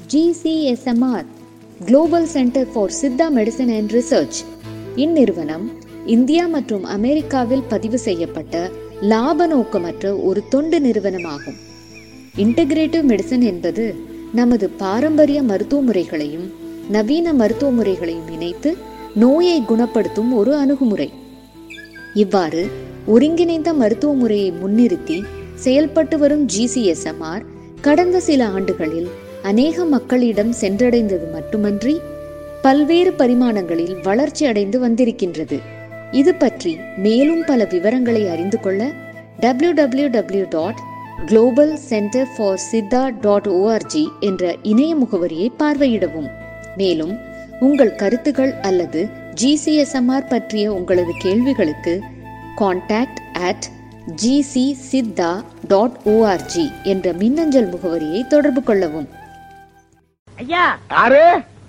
GCSMR global centre for Siddha medicine and research இந்நிறுவனம் India மற்றும் அமெரிக்காவில் பதிவு செய்யப்பட்ட லாப நோக்கமற்ற ஒரு தொண்டு நிறுவனமாகும் இன்டகிரேட்டிவ் மெடிசன் என்பது நமது பாரம்பரிய மருத்துவ முறைகளையும் நவீன மருத்துவ முறைகளையும் இணைத்து நோயை குணப்படுத்தும் ஒரு அணுகுமுறை இவ்வாறு ஒருங்கிணைந்த மருத்துவ முறையை முன்னிறுத்தி செயல்பட்டு வரும் ஜிசிஎஸ்எம்ஆர் கடந்த சில ஆண்டுகளில் அநேக மக்களிடம் சென்றடைந்தது மட்டுமன்றி பல்வேறு பரிமாணங்களில் வளர்ச்சி அடைந்து வந்திருக்கின்றது இது பற்றி மேலும் பல விவரங்களை அறிந்து கொள்ள W W W dot global centre for Siddha dot ORG என்ற இணைய முகவரியை பார்வையிடவும் மேலும் உங்கள் கருத்துகள் அல்லது ஜிசிஎஸ்எம்ஆர் பற்றிய உங்களது கேள்விகளுக்கு contact at GC Siddha dot ORG என்ற மின்னஞ்சல் முகவரியை தொடர்பு கொள்ளவும் ஐயா யாரு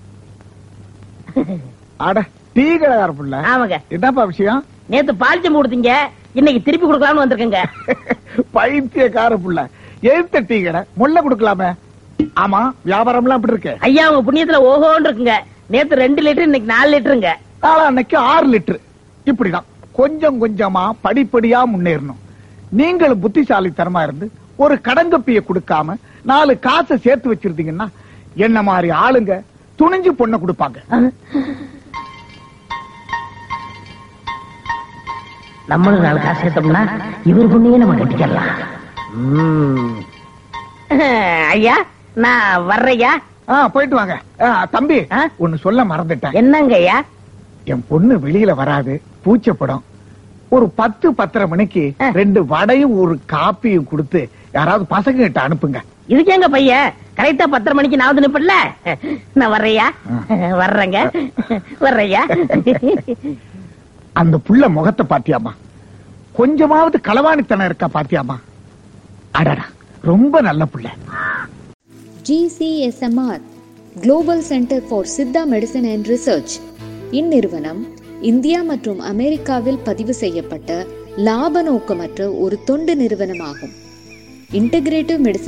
அட டீ கடைக்கார புள்ள ஆமாங்க என்னப்பா விஷயம் நேத்து பாலிச்சம் கொடுத்தீங்க இன்னைக்கு திருப்பி கொடுக்கலாம்னு வந்திருக்கேங்க பைத்தியக்கார புள்ள எழுத்த டீ கடை முல்ல கொடுக்கலாமே ஆமா வியாபாரம்லாம் எப்படி இருக்கு ஐயா உங்க புண்ணியத்துல ஓஹோன்னு இருக்குங்க நேத்து ரெண்டு லிட்டர் இன்னைக்கு நாலு லிட்டருங்க நாளா அன்னைக்கு ஆறு லிட்டர் இப்படிதான் கொஞ்சம் கொஞ்சமா படிப்படியா முன்னேறணும் நீங்களும் புத்திசாலித்தனமா இருந்து ஒரு கடங்கப்பிய கொடுக்காம நாலு காசை சேர்த்து வச்சிருந்தீங்கன்னா என்ன மாதிரி ஆளுங்க துணிஞ்சு பொண்ணை கொடுப்பாங்க நம்மளும் நாலு காசு சேர்த்தோம்னா இவர் புண்ணியே நம்ம கட்டிக்கலாம் ம். ஐயா நான் வர்றையா ஆ, போயிட்டு வாங்க ஆ, தம்பி ஆ? ஒன்னு சொல்ல மறந்துட்டேன் என்னங்க ஐயா என் பொண்ணு வெளியில வராது பூச்சப்படும் ஒரு பத்து பத்தரை மணிக்கு ஆ. ரெண்டு வடையும் ஒரு காப்பியும் கொடுத்து யாராவது பசங்க கிட்ட அனுப்புங்க இதுக்கு எங்க பையன் கரெக்டா பத்தரை மணிக்கு நான் வந்து நிப்பல நான் வர்றையா வர்றேங்க வர்றையா அந்த புள்ள முகத்தை பாத்தியாமா கொஞ்சமாவது களவாணித்தனம் இருக்கா பாத்தியாமா அடடா ரொம்ப நல்ல புள்ள GCSMR global centre for Siddha medicine and research இந்நிறுவனம் இந்தியா மற்றும் அமெரிக்காவில் பதிவு செய்யப்பட்ட லாப நோக்கமற்ற ஒரு தொண்டு நிறுவனமாகும் இன்டகிரேட்டிவ் மெடிசன்